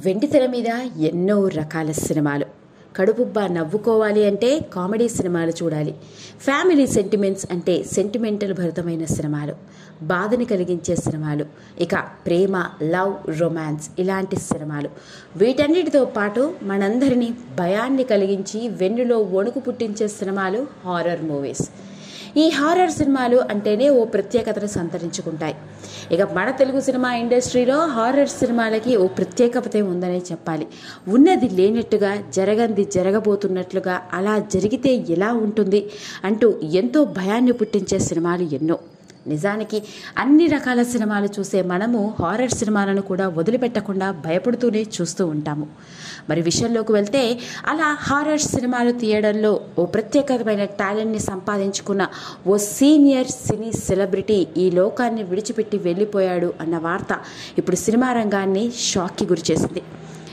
వెండితెర మీద ఎన్నో రకాల సినిమాలు కడుపుబ్బా నవ్వుకోవాలి అంటే కామెడీ సినిమాలు చూడాలి ఫ్యామిలీ సెంటిమెంట్స్ అంటే సెంటిమెంటల్ భరితమైన సినిమాలు బాధని కలిగించే సినిమాలు ఇక ప్రేమ లవ్ రొమాన్స్ ఇలాంటి సినిమాలు వీటన్నిటితో పాటు మనందరినీ భయాన్ని కలిగించి వెన్నులో వణుకు పుట్టించే సినిమాలు హారర్ మూవీస్ ఈ హారర్ సినిమాలు అంటేనే ఓ ప్రత్యేకతను సంతరించుకుంటాయి ఇక మన తెలుగు సినిమా ఇండస్ట్రీలో హారర్ సినిమాలకి ఓ ప్రత్యేకత ఉందనే చెప్పాలి ఉన్నది లేనట్టుగా జరగంది జరగబోతున్నట్లుగా అలా జరిగితే ఎలా ఉంటుంది అంటూ ఎంతో భయాన్ని పుట్టించే సినిమాలు ఎన్నో నిజానికి అన్ని రకాల సినిమాలు చూసే మనము హారర్ సినిమాలను కూడా వదిలిపెట్టకుండా భయపడుతూనే చూస్తూ ఉంటాము మరి విషయంలోకి వెళ్తే అలా హారర్ సినిమాలు తీయడంలో ఓ ప్రత్యేకమైన టాలెంట్ని సంపాదించుకున్న ఓ సీనియర్ సినీ సెలబ్రిటీ ఈ లోకాన్ని విడిచిపెట్టి వెళ్ళిపోయాడు అన్న వార్త ఇప్పుడు సినిమా రంగాన్ని షాక్కి గురిచేసింది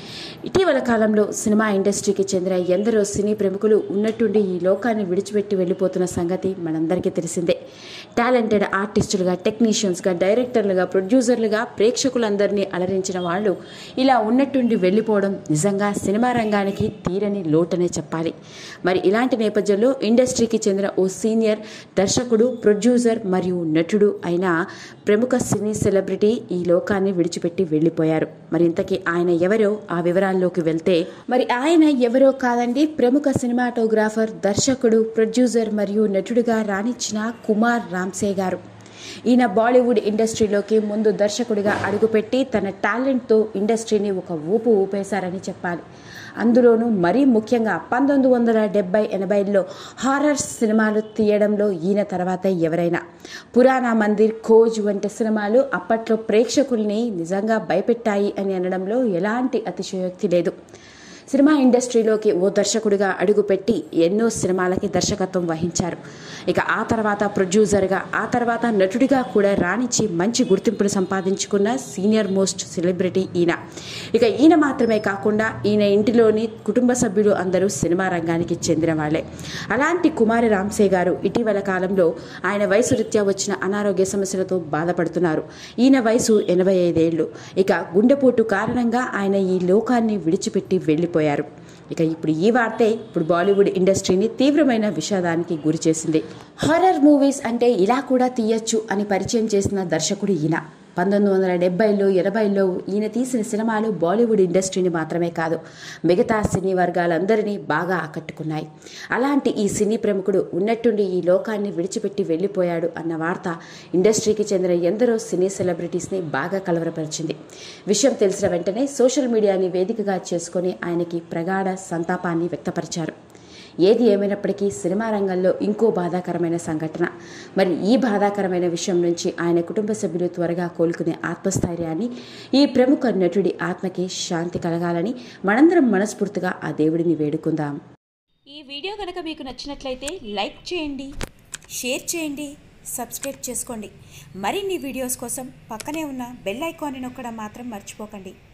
ఇటీవల కాలంలో సినిమా ఇండస్ట్రీకి చెందిన ఎందరో సినీ ప్రముఖులు ఉన్నట్టుండి ఈ లోకాన్ని విడిచిపెట్టి వెళ్ళిపోతున్న సంగతి మనందరికీ తెలిసిందే టాలెంటెడ్ ఆర్టిస్టులుగా టెక్నీషియన్స్గా డైరెక్టర్లుగా ప్రొడ్యూసర్లుగా ప్రేక్షకులందరినీ అలరించిన వాళ్ళు ఇలా ఉన్నట్టుండి వెళ్ళిపోవడం నిజంగా సినిమా రంగానికి తీరని లోటనే చెప్పాలి మరి ఇలాంటి నేపథ్యంలో ఇండస్ట్రీకి చెందిన ఓ సీనియర్ దర్శకుడు ప్రొడ్యూసర్ మరియు నటుడు అయిన ప్రముఖ సినీ సెలబ్రిటీ ఈ లోకాన్ని విడిచిపెట్టి వెళ్ళిపోయారు మరి ఇంతకీ ఆయన ఎవరో ఆ వివరాల్లోకి వెళ్తే మరి ఆయన ఎవరో కాదండి ప్రముఖ సినిమాటోగ్రాఫర్ దర్శకుడు ప్రొడ్యూసర్ మరియు నటుడిగా రాణించిన కుమార్ రామ్సే గారు ఈయన బాలీవుడ్ ఇండస్ట్రీలోకి ముందు దర్శకుడిగా అడుగుపెట్టి తన టాలెంట్తో ఇండస్ట్రీని ఒక ఊపు ఊపేశారని చెప్పాలి అందులోనూ మరీ ముఖ్యంగా పంతొమ్మిది వందల డెబ్బై ఎనభైలో హారర్ సినిమాలు తీయడంలో ఈయన తర్వాత ఎవరైనా పురాణ మందిర్ ఖోజ్ వంటి సినిమాలు అప్పట్లో ప్రేక్షకుల్ని నిజంగా భయపెట్టాయి అని అనడంలో ఎలాంటి అతిశయోక్తి లేదు సినిమా ఇండస్ట్రీలోకి ఓ దర్శకుడిగా అడుగుపెట్టి ఎన్నో సినిమాలకి దర్శకత్వం వహించారు ఇక ఆ తర్వాత ప్రొడ్యూసర్గా ఆ తర్వాత నటుడిగా కూడా రాణించి మంచి గుర్తింపును సంపాదించుకున్న సీనియర్ మోస్ట్ సెలబ్రిటీ ఈయన ఇక ఈయన మాత్రమే కాకుండా ఈయన ఇంటిలోని కుటుంబ సభ్యులు అందరూ సినిమా రంగానికి చెందిన వాళ్ళే అలాంటి కుమారి రామ్సే గారు ఇటీవల కాలంలో ఆయన వయసు రీత్యా వచ్చిన అనారోగ్య సమస్యలతో బాధపడుతున్నారు ఈయన వయసు ఎనభై ఐదేళ్లు ఇక గుండెపోటు కారణంగా ఆయన ఈ లోకాన్ని విడిచిపెట్టి వెళ్ళిపోయారు ఇక ఇప్పుడు ఈ వార్తే ఇప్పుడు బాలీవుడ్ ఇండస్ట్రీని తీవ్రమైన విషాదానికి గురి చేసింది హారర్ మూవీస్ అంటే ఇలా కూడా తీయచ్చు అని పరిచయం చేసిన దర్శకుడు ఈయన పంతొమ్మిది వందల డెబ్బైలో ఎనభైలో ఈయన తీసిన సినిమాలు బాలీవుడ్ ఇండస్ట్రీని మాత్రమే కాదు మిగతా సినీ వర్గాలందరినీ బాగా ఆకట్టుకున్నాయి అలాంటి ఈ సినీ ప్రముఖుడు ఉన్నట్టుండి ఈ లోకాన్ని విడిచిపెట్టి వెళ్ళిపోయాడు అన్న వార్త ఇండస్ట్రీకి చెందిన ఎందరో సినీ సెలబ్రిటీస్ని బాగా కలవరపరిచింది విషయం తెలిసిన వెంటనే సోషల్ మీడియాని వేదికగా చేసుకొని ఆయనకి ప్రగాఢ సంతాపాన్ని వ్యక్తపరిచారు ఏది ఏమైనప్పటికీ సినిమా రంగంలో ఇంకో బాధాకరమైన సంఘటన మరి ఈ బాధాకరమైన విషయం నుంచి ఆయన కుటుంబ సభ్యులు త్వరగా కోలుకునే ఆత్మస్థైర్యాన్ని ఈ ప్రముఖ నటుడి ఆత్మకి శాంతి కలగాలని మనందరం మనస్ఫూర్తిగా ఆ దేవుడిని వేడుకుందాం ఈ వీడియో కనుక మీకు నచ్చినట్లయితే లైక్ చేయండి షేర్ చేయండి సబ్స్క్రైబ్ చేసుకోండి మరిన్ని వీడియోస్ కోసం పక్కనే ఉన్న బెల్ ఐకాన్ని నొక్కడం మాత్రం మర్చిపోకండి